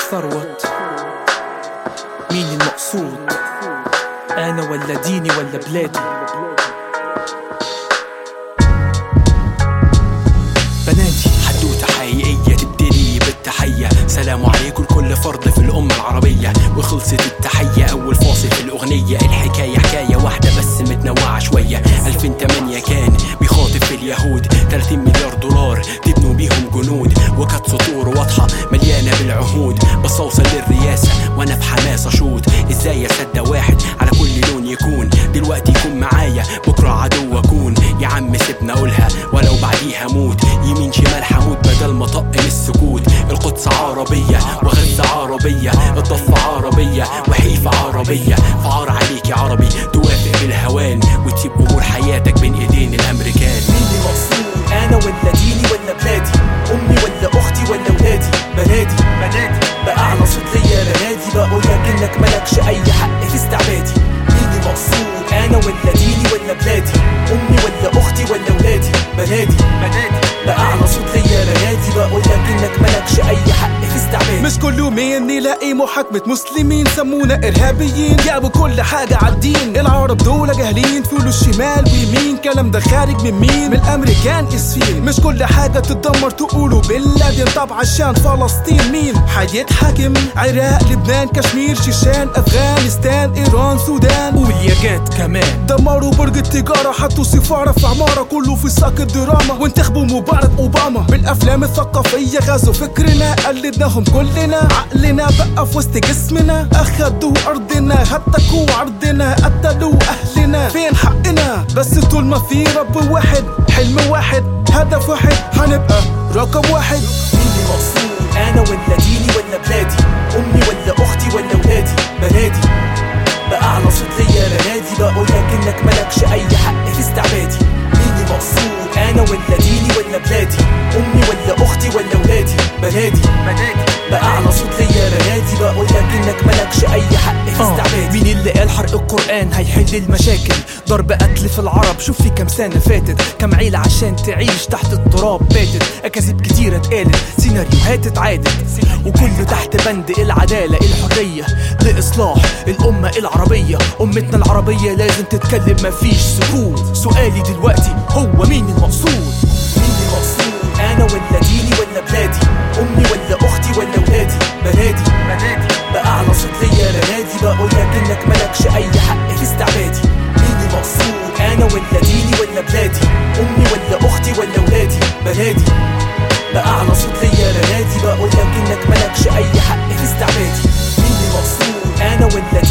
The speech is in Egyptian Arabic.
ثروت مين المقصود أنا ولا ديني ولا بلادي بناتي حدوتة حقيقية تبتدي بالتحية سلام عليكم لكل فرد في الأمة العربية وخلصت التحية أول فاصل في الأغنية الحكاية حكاية واحدة بس متنوعة شوية 2008 كان بيخاطب في اليهود 30 مليار دولار تبنوا بيهم جنود وكانت سطور واضحة مليانة بالعهود بس أوصل للرئاسة وأنا في حماس أشوط إزاي أصدق واحد على كل لون يكون دلوقتي يكون معايا بكرة عدو أكون يا عم سيبنا أقولها ولو بعديها موت يمين شمال حمود بدل ما طق من السكوت القدس عربية وغزة عربية الضفة عربية وحيفا عربية فعار عليك يا عربي توافق بالهوان وتسيب أمور حياتك بين إيدين الأمريكان مين المقصود انا ولا ديني ولا بلادي امي ولا اختي ولا ولادي بنادي بنادي باعلى صوت ليا بنادي بقول لك انك مالكش اي حق في استعبادي مين المقصود انا ولا ديني ولا بلادي امي ولا اختي ولا ولادي بنادي بنادي باعلى صوت ليا بنادي بقول لك انك مالكش اي حق في استعبادي مش كل يومين نلاقي محاكمة مسلمين سمونا إرهابيين جابوا كل حاجة عالدين العرب دول جاهلين فلوس شمال ويمين كلام ده خارج من مين من الأمريكان إسفين مش كل حاجة تتدمر تقولوا بلادين طب عشان فلسطين مين هيتحاكم عراق لبنان كشمير شيشان أفغانستان إيران سودان والياجات كمان دمروا برج التجارة حطوا سفارة في عمارة كله في ساق الدراما وانتخبوا مبارك أوباما بالأفلام الثقافية غزوا فكرنا قلدناهم كلنا عقلنا بقى في وسط جسمنا أخدوا أرضنا هتكوا عرضنا قتلوا أهلنا فين حقنا بس طول ما في رب واحد حلم واحد هدف واحد هنبقى رقم واحد مين المقصود انا ولا ديني ولا بلادي امي ولا اختي ولا ولادي بنادي باعلى صوت ليا بنادي بقول لك انك مالكش اي حق في استعبادي مين المقصود انا ولا ديني ولا بلادي امي ولا اختي ولا ولادي بنادي بنادي باعلى صوت ليا بنادي بقول لك انك مالكش اي حق في استعبادي مين اللي قال حرق القران هيحل المشاكل ضرب قتل في العرب شوف في كام سنه فاتت كام عيله عشان تعيش تحت التراب باتت اكاذيب كتيره اتقالت سيناريوهات اتعادت وكله تحت بند العداله الحريه لاصلاح الامه العربيه امتنا العربيه لازم تتكلم مفيش سكوت سؤالي دلوقتي هو مين المقصود مين المقصود انا ولا ديني ولا بلادي امي ولا اختي ولا ولادي بنادي بنادي باعلى صوت ليا بنادي بقول لك انك مالكش اي حق في استعبادي مين المقصود انا ولا ديني ولا بلادي امي ولا اختي ولا ولادي بنادي باعلى صوت ليا بنادي بقول لك انك مالكش اي حق في استعبادي مين المقصود انا ولا